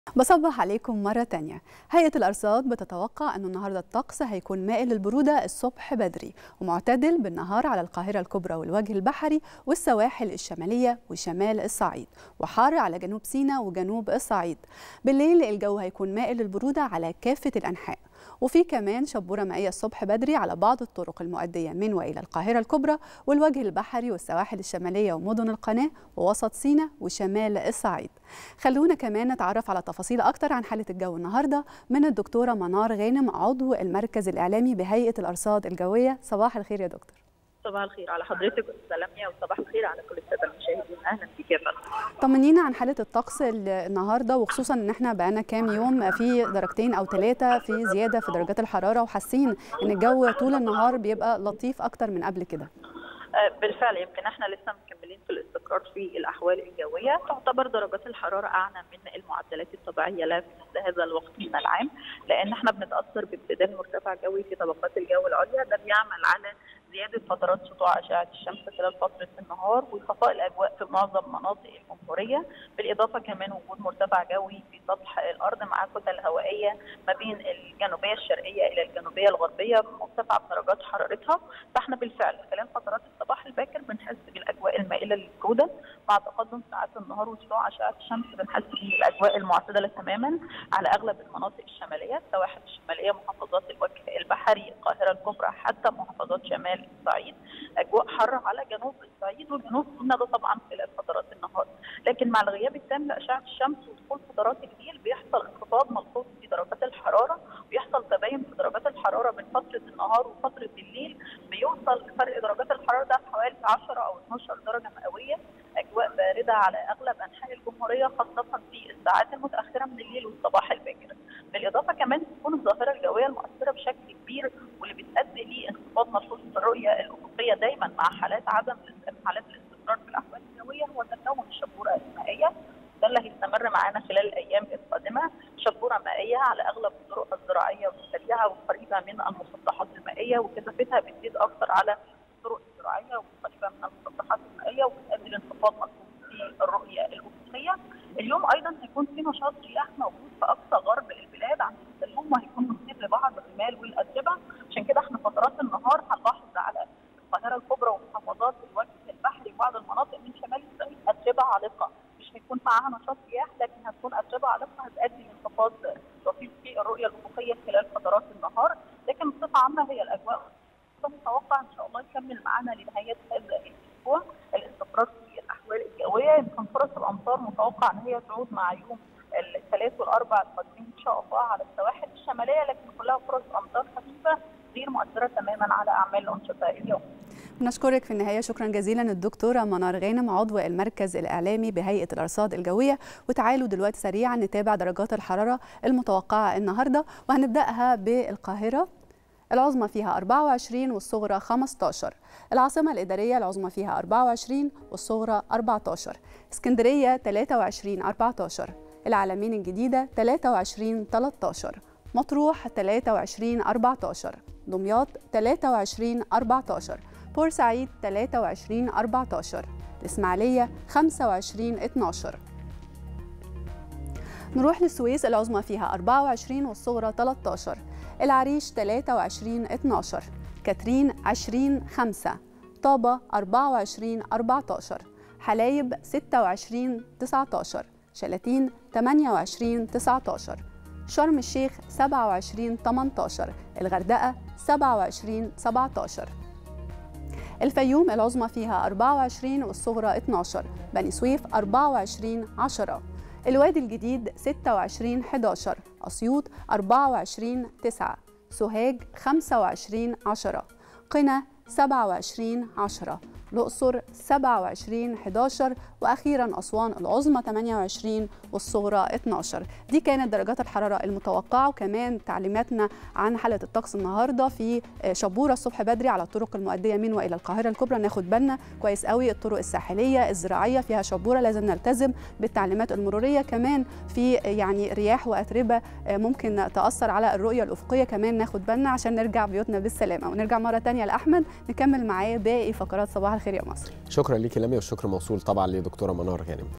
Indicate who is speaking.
Speaker 1: بصبح عليكم مرة تانية هيئة الأرصاد بتتوقع أن النهاردة الطقس هيكون مائل للبرودة الصبح بدري ومعتدل بالنهار على القاهرة الكبرى والوجه البحري والسواحل الشمالية وشمال الصعيد وحار على جنوب سيناء وجنوب الصعيد بالليل الجو هيكون مائل للبرودة على كافة الأنحاء وفي كمان شبورة مائية الصبح بدري على بعض الطرق المؤدية من وإلى القاهرة الكبرى والوجه البحري والسواحل الشمالية ومدن القناة ووسط سيناء وشمال الصعيد خلونا كمان نتعرف على تفاصيل أكتر عن حالة الجو النهاردة من الدكتورة منار غانم عضو المركز الإعلامي بهيئة الأرصاد الجوية صباح الخير يا دكتور
Speaker 2: صباح الخير على حضرتك استاذه لميا وصباح الخير على كل الساده المشاهدين اهلا بك يا فندم
Speaker 1: طمنينا عن حاله الطقس النهارده وخصوصا ان احنا بقالنا كام يوم في درجتين او ثلاثه في زياده في درجات الحراره وحاسين ان الجو طول النهار بيبقى لطيف اكتر من قبل كده
Speaker 2: بالفعل يمكن احنا لسه مكملين في الاستقرار في الاحوال الجويه تعتبر درجات الحراره اعلى من المعدلات الطبيعيه لها في مثل هذا الوقت من العام لان احنا بنتاثر بامتداد مرتفع جوي في طبقات الجو العليا ده بيعمل على زياده فترات سطوع اشعه الشمس خلال فتره النهار وصفاء الاجواء في معظم مناطق الجمهوريه بالاضافه كمان وجود مرتفع جوي في سطح الارض مع كتل هوائيه ما بين الجنوبيه الشرقيه الى الجنوبيه الغربيه مرتفعه بدرجات حرارتها فاحنا بالفعل خلال فترات الصباح الباكر بنحس بالاجواء المائله للبروده مع تقدم ساعات النهار وسطوع اشعه الشمس بنحس بالاجواء المعتدله تماما على اغلب المناطق الشماليه السواحل الشماليه محافظات الوجه البحري القاهره الكبرى حتى محافظات شمال الصعيد اجواء حاره على جنوب الصعيد وجنوب سيناء ده طبعا خلال فترات النهار لكن مع الغياب التام لاشعه الشمس ودخول فترات الليل بيحصل انخفاض ملحوظ في درجات الحراره بيحصل تباين في درجات الحراره بين فتره النهار وفتره الليل بيوصل فرق درجات الحراره ده حوالي 10 او 12 درجه مئويه اجواء بارده على اغلب انحاء الجمهوريه خاصه في الساعات المتاخره من الليل والصباح الباكر بالاضافه كمان تكون الظاهره الجويه المؤثره بشكل كبير واللي بتؤدي لانخفاض ملحوظ في الرؤيه الافقيه دايما مع حالات عدم حالات الاستقرار في الاحوال الجويه هو تكون الشبوره المائيه ده اللي هيستمر معانا خلال الايام القادمه شبوره مائيه على اغلب الطرق الزراعيه والسريعه والقريبه من المسطحات المائيه وكثافتها بتزيد اكثر على الطرق الزراعيه والقريبه من المسطحات المائيه وبتؤدي لانخفاض ملحوظ في الرؤيه الافقيه اليوم ايضا هيكون في نشاط رياح موجود في اقصى غرب البلاد عند السلوم وهيكون مثير لبعض الرمال والاتربه عشان كده احنا فترات النهار هنلاحظ على القاهره الكبرى ومحافظات الوجه البحري وبعض المناطق من شمال الصعيد اتربه عالقه مش هيكون معاها نشاط رياح لكن هتكون اتربه عالقه هتؤدي لانخفاض لطيف في الرؤيه الافقيه خلال فترات النهار لكن بصفه عامه هي الاجواء متوقع ان شاء الله يكمل معانا لنهايه هذا الاسبوع الاستقرار في الاحوال الجويه يمكن فرص الامطار متوقع ان هي تعود مع يوم الثلاث والاربع القادمين ان شاء الله على السواحل الشماليه لكن كلها فرص امطار خفيفه غير مؤثره تماما على اعمال الانشطه اليوم.
Speaker 1: نشكرك في النهايه شكرا جزيلا الدكتوره منار غانم عضو المركز الاعلامي بهيئه الارصاد الجويه وتعالوا دلوقتي سريعا نتابع درجات الحراره المتوقعه النهارده وهنبداها بالقاهره العظمى فيها 24 والصغرى 15 العاصمة الإدارية العظمى فيها 24 والصغرى 14 اسكندرية 23 14 العالمين الجديدة 23 13 مطروح 23 14 دمياط 23 14 بورسعيد 23 14 الإسماعيلية 25 12 نروح للسويس العظمى فيها 24 والصغرى 13 العريش 23 12 كاترين 20 5 طابة 24 14 حلايب 26 19 شلاتين 28 19 شرم الشيخ 27 18 الغردقة 27 17 الفيوم العظمى فيها 24 والصغرى 12 بني سويف 24 10 الوادي الجديد 26 11 أسيوط 24 9 سوهاج 25 10 قنا 27 10 الأقصر 27 11 وأخيرا أسوان العظمى 28 والصغرى 12 دي كانت درجات الحرارة المتوقعة وكمان تعليماتنا عن حالة الطقس النهاردة في شبورة الصبح بدري على الطرق المؤدية من وإلى القاهرة الكبرى ناخد بالنا كويس قوي الطرق الساحلية الزراعية فيها شبورة لازم نلتزم بالتعليمات المرورية كمان في يعني رياح وأتربة ممكن تأثر على الرؤية الأفقية كمان ناخد بالنا عشان نرجع بيوتنا بالسلامة ونرجع مرة تانية لأحمد نكمل معاه باقي فقرات صباح الخير يا مصر
Speaker 3: شكرا ليكي لميا والشكر موصول طبعا لدكتوره منار غانم